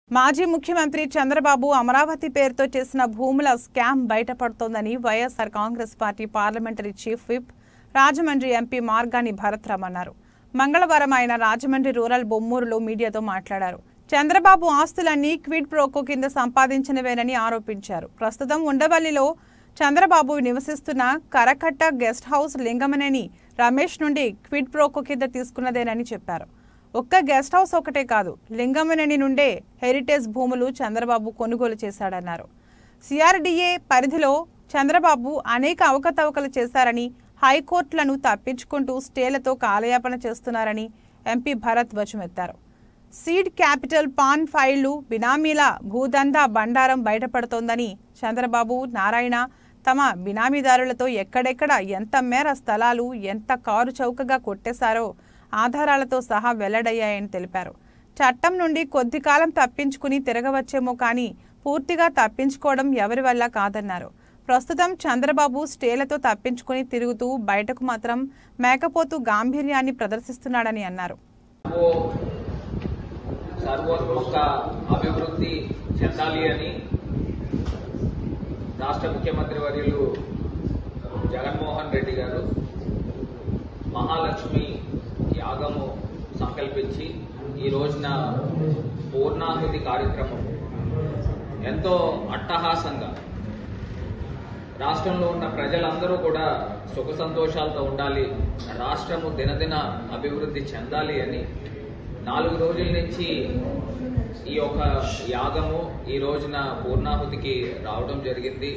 మాజీ ముఖ్యమంత్రి చంద్రబాబు అమరావతి పేరుతో చేసిన భూముల స్కామ్ బయటపడుతోందని YSR Congress party parliamentary chief whip Rajahmundry MP Margani Bharatram అన్నారు మంగళవారం ఆయన రాజమండ్రి రూరల్ బొమ్మూరులో మీడియాతో మాట్లాడారు చంద్రబాబు ఆస్తులన్నీ క్విడ్ ప్రోకో కింద సంపాదించినవేనని ఆరోపించారు ప్రస్తుతం ఉండవల్లిలో చంద్రబాబు నివసిస్తున్న కరకట్ట గెస్ట్ హౌస్ లింగమనేని రమేష్ నుండి క్విడ్ ప్రోకో కింద తీసుకున్నదేనని చెప్పారు ఒక్క గెస్ట్ హౌస్ ఒకటే కాదు లింగమనేని నుండే హెరిటేజ్ భూములు చంద్రబాబు కొనుగోలు చేశాడన్నారు సిఆర్డీఏ పరిధిలో చంద్రబాబు అనేక అవకతవకలు చేశారని హైకోర్టులను తప్పించుకుంటూ స్టేలతో కాలయాపన చేస్తున్నారని ఎంపీ భరత్ ధ్వజమెత్తారు సీడ్ క్యాపిటల్ పాన్ ఫైళ్లు బినామీల భూదందా బండారం బయటపడుతోందని చంద్రబాబు నారాయణ తమ బినామీదారులతో ఎక్కడెక్కడ ఎంత మేర స్థలాలు ఎంత కారు చౌకగా కొట్టేశారో ఆధారాలతో సహా వెల్లడయ్యాయని తెలిపారు చట్టం నుండి కొద్ది కాలం తప్పించుకుని తిరగవచ్చేమో కానీ పూర్తిగా తప్పించుకోవడం ఎవరి వల్ల కాదన్నారు ప్రస్తుతం చంద్రబాబు స్టేలతో తప్పించుకుని తిరుగుతూ బయటకు మాత్రం మేకపోతూ గాంభీర్యాన్ని ప్రదర్శిస్తున్నాడని అన్నారు ఓ సర్వోత్మక అభివృద్ధి చెందాలి అని రాష్ట్ర ముఖ్యమంత్రి వర్యులు జగన్మోహన్ రెడ్డి గారు మహాలక్ష్మి యాగము సంకల్పించి ఈ రోజున పూర్ణాహుతి కార్యక్రమం ఎంతో అట్టహాసంగా రాష్ట్రంలో ఉన్న ప్రజలందరూ కూడా సుఖ సంతోషాలతో ఉండాలి రాష్ట్రము దినదిన అభివృద్ధి చెందాలి అని నాలుగు రోజుల నుంచి ఈ యొక్క యాగము ఈ రోజున పూర్ణాహుతికి రావడం జరిగింది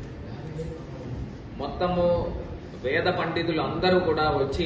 మొత్తము వేద పండితులు అందరూ కూడా వచ్చి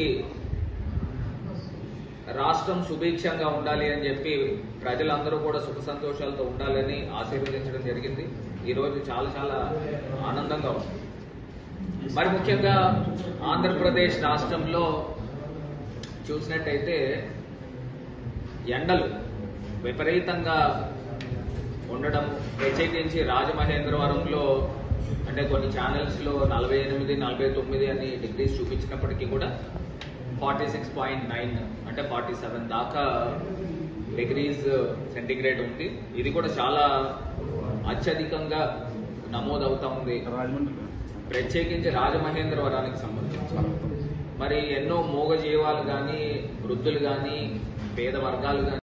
రాష్ట్రం సుభిక్షంగా ఉండాలి అని చెప్పి ప్రజలందరూ కూడా సుఖ సంతోషాలతో ఉండాలని ఆశీర్వదించడం జరిగింది ఈ రోజు చాలా చాలా ఆనందంగా ఉంది మరి ముఖ్యంగా ఆంధ్రప్రదేశ్ రాష్ట్రంలో చూసినట్టయితే ఎండలు విపరీతంగా ఉండడం ప్రత్యేకించి రాజమహేంద్రవరంలో అంటే కొన్ని ఛానల్స్ లో నలభై ఎనిమిది నలభై తొమ్మిది అని డిగ్రీస్ చూపించినప్పటికీ కూడా ఫార్టీ సిక్స్ పాయింట్ నైన్ అంటే ఫార్టీ సెవెన్ దాకా డిగ్రీస్ సెంటిగ్రేడ్ ఉంది ఇది కూడా చాలా అత్యధికంగా నమోదవుతా ఉంది ప్రత్యేకించి రాజమహేంద్రవరానికి సంబంధించి మరి ఎన్నో మూగ జీవాలు కానీ వృద్ధులు కానీ పేద వర్గాలు కానీ